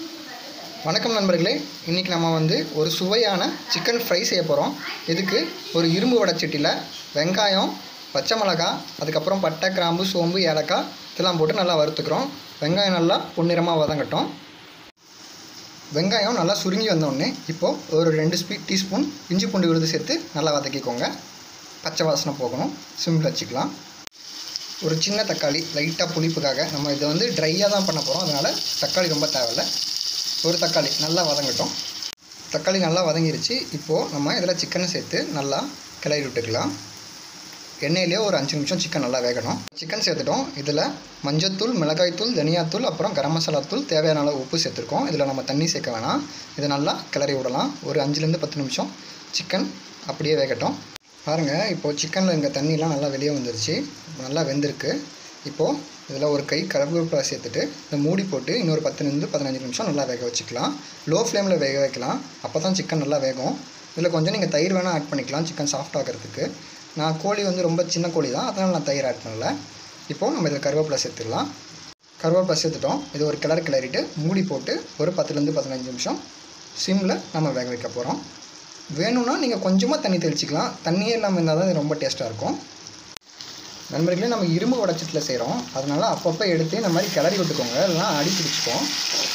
வணக்கம் நண்பர்களே இன்றைக்கி நம்ம வந்து ஒரு சுவையான சிக்கன் ஃப்ரை செய்ய போகிறோம் இதுக்கு ஒரு இரும்பு வடைச்சட்டியில் வெங்காயம் பச்சை மிளகாய் அதுக்கப்புறம் பட்டை கிராம்பு சோம்பு ஏலக்காய் இதெல்லாம் போட்டு நல்லா வறுத்துக்கிறோம் வெங்காயம் நல்லா பொன்னிறமாக வதங்கட்டும் வெங்காயம் நல்லா சுருங்கி வந்தோடனே இப்போது ஒரு ரெண்டு ஸ்பீ டீஸ்பூன் இஞ்சி பூண்டு விழுது சேர்த்து நல்லா வதக்கிக்கோங்க பச்சை வாசனை போகணும் சிம்மில் வச்சுக்கலாம் ஒரு சின்ன தக்காளி லைட்டாக புளிப்புக்காக நம்ம இதை வந்து ட்ரையாக தான் பண்ண போகிறோம் அதனால் தக்காளி ரொம்ப தேவையில்லை ஒரு தக்காளி நல்லா வதங்கட்டும் தக்காளி நல்லா வதங்கிருச்சு இப்போது நம்ம இதில் சிக்கனை சேர்த்து நல்லா கிளறி விட்டுக்கலாம் எண்ணெயிலே ஒரு அஞ்சு நிமிஷம் சிக்கன் நல்லா வேகணும் சிக்கன் சேர்த்துட்டோம் இதில் மஞ்சத்தூள் மிளகாய்த்தூள் தனியாத்தூள் அப்புறம் கரம் மசாலா தூள் தேவையான அளவு உப்பு சேர்த்துருக்கோம் இதில் நம்ம தண்ணி சேர்க்க வேணாம் இதை நல்லா கிளறி விடலாம் ஒரு அஞ்சுலேருந்து பத்து நிமிஷம் சிக்கன் அப்படியே வேகட்டும் பாருங்கள் இப்போது சிக்கனில் இங்கே தண்ணிலாம் நல்லா வெளியே வந்துருச்சு நல்லா வெந்திருக்கு இப்போது இதில் ஒரு கை கருவேப்பிலை சேர்த்துட்டு இதை மூடி போட்டு இன்னொரு பத்துலேருந்து பதினஞ்சு நிமிஷம் நல்லா வேக வச்சுக்கலாம் லோ ஃப்ளேமில் வேக வைக்கலாம் அப்போ தான் சிக்கன் நல்லா வேகும் இதில் கொஞ்சம் நீங்கள் தயிர் வேணால் ஆட் பண்ணிக்கலாம் சிக்கன் சாஃப்ட் ஆகிறதுக்கு நான் கோழி வந்து ரொம்ப சின்ன கோழி தான் அதனால் நான் தயிர் ஆட் பண்ணல இப்போது நம்ம இதில் கருவேப்பிலை சேர்த்துடலாம் கருவேப்பிலை சேர்த்துட்டோம் இது ஒரு கிளறு கிளறிட்டு மூடி போட்டு ஒரு பத்துலேருந்து பதினஞ்சு நிமிஷம் சிம்மில் நம்ம வேக வைக்க போகிறோம் வேணும்னா நீங்கள் கொஞ்சமாக தண்ணி தெளிச்சிக்கலாம் தண்ணியே இல்லாமல் இருந்தால் தான் இது ரொம்ப டேஸ்ட்டாக இருக்கும் நண்பர்களே நம்ம இரும்பு உடச்சத்தில் செய்கிறோம் அதனால் அப்பப்போ எடுத்து இந்த மாதிரி கிளறி விட்டுக்கோங்க இல்லைனா அடி பிடிச்சிக்கும்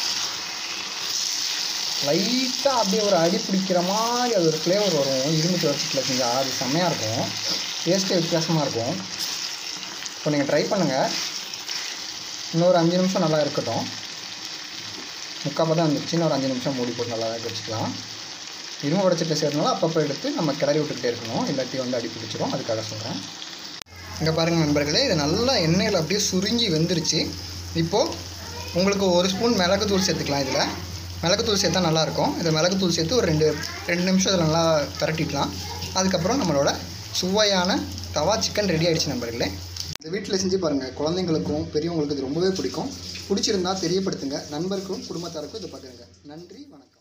லைட்டாக அப்படியே ஒரு அடி பிடிக்கிற மாதிரி அது ஒரு ஃப்ளேவர் வரும் இரும்பு உடச்சத்தில் செஞ்சால் அது செம்மையாக இருக்கும் டேஸ்ட்டே வித்தியாசமாக இருக்கும் இப்போ நீங்கள் ட்ரை பண்ணுங்கள் இன்னொரு அஞ்சு நிமிஷம் நல்லா இருக்கட்டும் முக்கால் தான் வந்துருச்சு இன்னொரு அஞ்சு நிமிஷம் மூடி போட்டு நல்லா வேக வச்சுக்கலாம் இரும்பு உடச்சிட்டு சேர்றதுனால அப்பப்போ எடுத்து நம்ம கிளறி விட்டுக்கிட்டே இருக்கணும் இல்லாட்டி வந்து அடி பிடிச்சிரும் அதுக்காக சொல்கிறேன் இங்கே பாருங்கள் நண்பர்களே இது நல்லா எண்ணெயில் அப்படியே சுருங்கி வெந்துருச்சு இப்போது உங்களுக்கு ஒரு ஸ்பூன் மிளகுத்தூள் சேர்த்துக்கலாம் இதில் மிளகுத்தூள் சேர்த்தா நல்லாயிருக்கும் இதில் மிளகுத்தூள் சேர்த்து ஒரு ரெண்டு ரெண்டு நிமிஷம் இதில் நல்லா பரட்டிக்கலாம் அதுக்கப்புறம் நம்மளோட சுவையான தவா சிக்கன் ரெடி ஆகிடுச்சு நண்பர்களே இந்த வீட்டில் செஞ்சு பாருங்கள் குழந்தைங்களுக்கும் பெரியவங்களுக்கும் இது ரொம்பவே பிடிக்கும் பிடிச்சிருந்தா தெரியப்படுத்துங்க நண்பருக்கும் குடும்பத்தாருக்கும் இதை பார்க்குறேங்க நன்றி வணக்கம்